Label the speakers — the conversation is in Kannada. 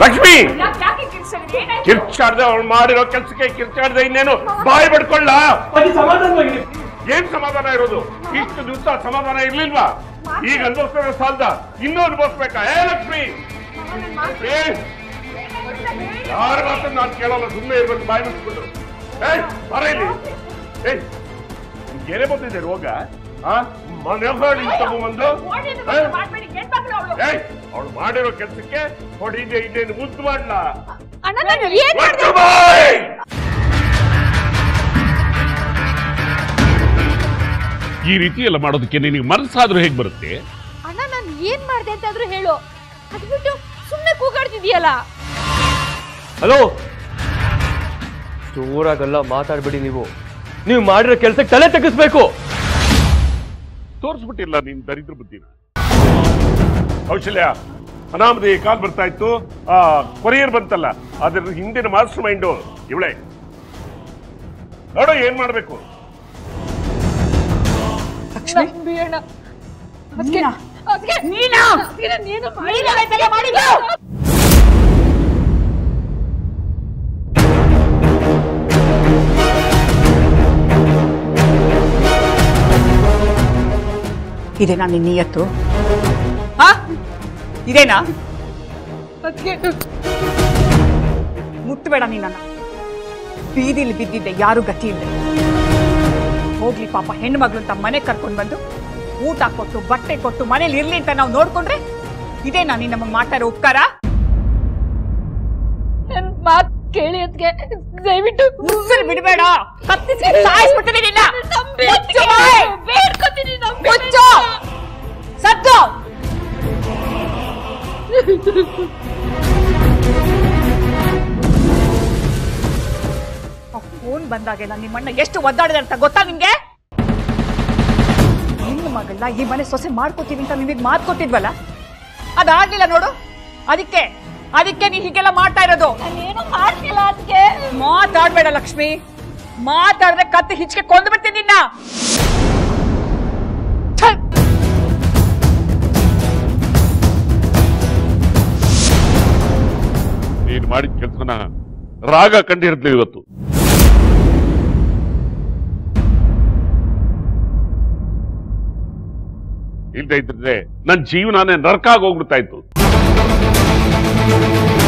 Speaker 1: ಲಕ್ಷ್ಮಿ
Speaker 2: ಯಾಕೆ ಯಾಕೆ ಕಿರ್ಚೋದು? ಏನಾಯ್ತು?
Speaker 1: ಕಿರ್ಚಾಡ್ದೆ ಅವಳು ಮಾಡಿರೋ ಕೆಲ್ಸಕ್ಕೆ ಕಿರ್ಚಾಡ್ದೆ ಇನ್ನೇನು ಬಾಯಿ ಪಡ್ಕೊಳ್ಳ
Speaker 3: ಅಜ್ಜಿ ಸಮಾಧಾನವಾಗಿರಿ
Speaker 1: ಏನ್ ಸಮಾಧಾನ ಇರೋದು ಇಷ್ಟು ದಿವಸ ಸಮಾಧಾನ ಇರ್ಲಿಲ್ವಾ ಈಗ ಅನುಭವಿಸ್ತಾರೆ ಸಾಲ್ದ ಇನ್ನೂ ಅನುಭವಿಸ್ಬೇಕಾ ಏ ಲಕ್ಷ್ಮಿ
Speaker 2: ನನ್ನ ಮಾತು
Speaker 1: ಏ
Speaker 2: ಗೊತ್ತಿಲ್ಲ, ಹೇಳಿ.
Speaker 1: ಯಾರ ಮಾತನ್ನು ನಾನು ಕೇಳಲ್ಲ ಸುಮ್ಮನೆ ಇರ್ಬೇಕು ಬಾಯಿ ಮುಚ್ಕೊಂಡು ಏಯ್ ಬರ ಇಲ್ಲಿ ಏಯ್ ಏನೇ ಬಂದಿದೆ ರೋಗ ಆ ಮನೆ ಮಾಡಿ ತಗೊಂಬಂದು
Speaker 2: ಓಡಿದ್ದು ಬಂದು ಮಾಡ್ಬೇಡಿ, ಹೆಣ್ಮಕ್ಳು ಅವ್ಳು.
Speaker 1: ಏಯ್ ಅವಳು ಮಾಡಿರೋ ಕೆಲ್ಸಕ್ಕೆ ಹೊಡಿದೆ ಇದೇನು ಮುದ್ದು ಮಾಡ್ಲಾ
Speaker 2: ಅಣ್ಣ ನಾನು ಏನ್
Speaker 1: ಒಟ್ಟು ಬಾಯ್! ಈ ರೀತಿ ಎಲ್ಲ ಮಾಡೋದಕ್ಕೆ ನಿನಗೆ ಮನಸ್ಸಾದ್ರೂ ಹೇಗೆ ಬರುತ್ತೆ
Speaker 2: ಅಣ್ಣ ನಾನು ಏನ್ ಮಾಡ್ದೆ ಅಂತಾದ್ರೂ ಹೇಳು ಅದ್ಬಿಟ್ಟು ಸುಮ್ಮನೆ ಕೂಗಾಡ್ತಿದ್ಯಲ್ಲ
Speaker 3: ಹಲೋ ಜೋರಾಗೆಲ್ಲ ಮಾತಾಡ್ಬೇಡಿ ನೀವು ನೀವು ಮಾಡಿರೋ ಕೆಲ್ಸಕ್ಕೆ ತಲೆ ತೆಗಿಸ್ಬೇಕು
Speaker 1: ತೋರಿಸ್ಬಿಟ್ಟಿಲ್ಲ ನೀನ್ ದರಿದ್ರ ಬುದ್ಧಿನ ಕೌಶಲ್ಯ ಅನಾಮದಿ ಕಾಲ್ ಬರ್ತಾ ಇತ್ತು ಆ ಕೊರಿಯರ್ ಬಂತಲ್ಲ ಅದ್ರ ಹಿಂದಿನ ಮಾಸ್ಟರ್ ಮೈಂಡು ಇವಳೆ ನೋಡೋ ಏನ್ ಮಾಡ್ಬೇಕು
Speaker 4: ಲಕ್ಷ್ಮಿ
Speaker 2: ನಂಬಿ ಅಣ್ಣ
Speaker 4: ನೀನಾ?
Speaker 2: ಅದ್ಕೆ
Speaker 4: ನೀನಾ?
Speaker 2: ಅದ್ಕೆ ನಾನೇನು
Speaker 4: ನೀನಾ ಇದೆಲ್ಲ ಮಾಡಿದ್ದು? ಇದೇನಾ ನಿನ್ನ ನಿಯತ್ತು ಹಾ ಇದೇನಾ
Speaker 2: ಅದ್ಕೆ
Speaker 4: ಮುಟ್ಟಬೇಡ ನೀನನ್ನ ಬೀದಿಲಿ ಬಿದ್ದಿದ್ದೆ ಯಾರು ಗತಿ ಇಲ್ಲ ಹೋಗ್ಲಿ ಪಾಪ ಹೆಣ್ಣು ಮಗಳು ಅಂತ ಮನೆ ಕರ್ಕೊಂಡು ಬಂದು ಊಟ ಕೊಟ್ಟು ಬಟ್ಟೆ ಕೊಟ್ಟು ಮನೇಲಿ ಇರ್ಲಿ ಅಂತ ನಾವು ನೋಡ್ಕೊಂಡ್ರೆ ಇದೇನಾ ನೀನ್ ನಮಗ್ ಮಾಡ್ತಾ ಇರೋ ಉಪಕಾರ
Speaker 2: ನನ್ ಮಾತ್ ಕೇಳಿ ಅದ್ಕೆ ದಯವಿಟ್ಟು
Speaker 4: ಉಸಿರು ಬಿಡಬೇಡ ಕತ್ತಿಸಿ ಸಾಯಿಸ್ಬಿಡ್ತೀನಿ ನಿನ್ನ
Speaker 2: ನಂಬಿ
Speaker 4: ಮುಚ್ಚು ಬಾಯ್!
Speaker 2: ಬೇಡ್ಕೊತೀನಿ ನಂಬಿ
Speaker 4: ಮುಚ್ಚು ಸತ್ತು ಫೋನ್ ಬಂದಾಗೆಲ್ಲ ನಿಮ್ಮಣ್ಣ ಎಷ್ಟು ಒದ್ದಾಡಿದೆ ಅಂತ ಗೊತ್ತಾ ನಿಮ್ಗೆ ನಿನ್ನ ಮಗಳನ್ನ ಈ ಮನೆ ಸೊಸೆ ಮಾಡ್ಕೋತೀವಿ ಅಂತ ನಿಮಗೆ ಮಾತು ಕೊಟ್ಟಿದ್ವಲ್ಲ ಅದಾಗ್ಲಿಲ್ಲ ನೋಡು ಅದಕ್ಕೆ ಅದಕ್ಕೆ ನೀ ಹೀಗೆಲ್ಲ ಮಾಡ್ತಾ ಇರೋದು
Speaker 2: ನಾನೇನು ಮಾಡ್ತಿಲ್ಲ ಅದ್ಕೆ
Speaker 4: ಮಾತಾಡ್ಬೇಡ ಲಕ್ಷ್ಮಿ ಮಾತಾಡಿದ್ರೆ ಕತ್ತೆ ಹಿಚ್ಕೆ ಕೊಂದು ಬಿಡ್ತೀನಿ ನಿನ್ನ ಛೆ!
Speaker 1: ನೀನ್ ಮಾಡಿದ ಕೆಲಸನ ರಾಗ ಕಂಡಿರ್ತಲಿ ಇವತ್ತು ಇಲ್ದೇ ಇದ್ರೆ ನನ್ ಜೀವನನೇ ನರ್ಕ ಆಗೋಗ್ಬಿಡ್ತಾ ಇತ್ತು